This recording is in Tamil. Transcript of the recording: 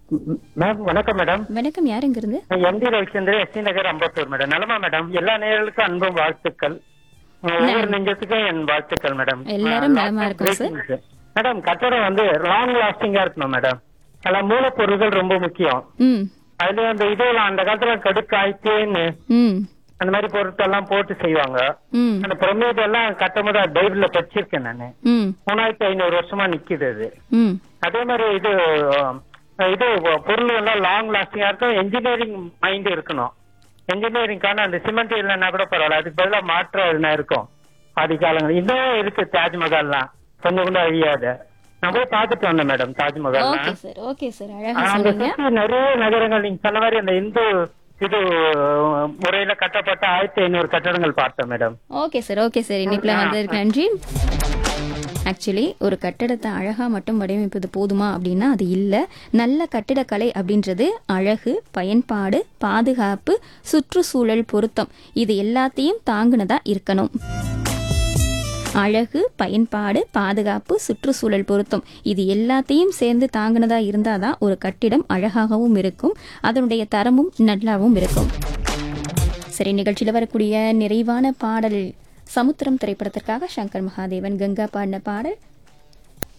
மேம் வணக்கம் மேடம் வணக்கம் யார் இங்கிருந்து MD Ravichandran ST Nagar Ambattur madam நலமா மேடம் எல்லா நேயர்களுக்கும் அன்பும் வாழ்த்துக்கள் ஒவ்வொரு நெஞ்சத்துக்கும் என் வாழ்த்துக்கள் மேடம் எல்லாரும் நலமா இருக்கோம் சார். மேடம் கட்டடம் வந்து லாங் லாஸ்டிங்கா இருக்கணும் மேடம் அதெல்லாம் மூலப்பொருட்கள் ரொம்ப முக்கியம் ம் அதுல அந்த இதெல்லாம் அந்த காலத்துல கடுக்காய் தேன் ம் அந்த மாதிரி பொருட்கள் எல்லாம் போட்டு செய்வாங்க ம் அந்த பிரமிட் எல்லாம் கட்டும் போது பைபிள்ல படிச்சிருக்கேன் நானு ம் மூணாயிரத்தி ஐநூறு வருஷமா நிக்குது அது ம் அதே மாதிரி இது அஹ், இது பொருள் எல்லாம் லாங் லாஸ்டிங்கா இருக்கும் என்ஜினியரிங் மைண்ட் இருக்கணும் என்ஜினியரிங்கான அந்த சிமெண்ட் இல்லைன்னா கூட பரவாயில்ல அதுக்கு பதிலா மாற்று எதுனா இருக்கும் ஆதி காலங்கள் இன்னும் இருக்கு தாஜ்மஹால்லாம் கொஞ்சம் கூட அழியாத நான் போய் பார்த்துட்டு வந்தேன் madam Taj Mahal okay sir okay sir அழகா அங்க சொன்னீங்க சுத்தி நிறைய நகரங்கள் நீங்க சொன்ன மாதிரி அந்த இந்து இது அஹ், முறையில கட்டப்பட்ட ஆயிரத்தி ஐநூறு கட்டடங்கள் பார்த்தேன் madam okay sir okay sir இனிப்புல வந்ததுக்கு நன்றி ஆக்சுவலி ஒரு கட்டடத்தை அழகா மட்டும் வடிவமைப்பது போதுமா அப்படின்னா அது இல்ல நல்ல கட்டிடக்கலை அப்படின்றது அழகு பயன்பாடு பாதுகாப்பு சுற்றுச்சூழல் பொருத்தம் இது எல்லாத்தையும் தாங்குனதா இருக்கணும் அழகு பயன்பாடு பாதுகாப்பு சுற்றுச்சூழல் பொருத்தம் இது எல்லாத்தையும் சேர்ந்து தாங்குனதா இருந்தாதான் ஒரு கட்டிடம் அழகாகவும் இருக்கும் அதனுடைய தரமும் நல்லாவும் இருக்கும் சரி நிகழ்ச்சியில் வரக்கூடிய நிறைவான பாடல் சமுத்திரம் திரைப்படத்திற்காக சங்கர் மகாதேவன் கங்கா பாடின பாடல்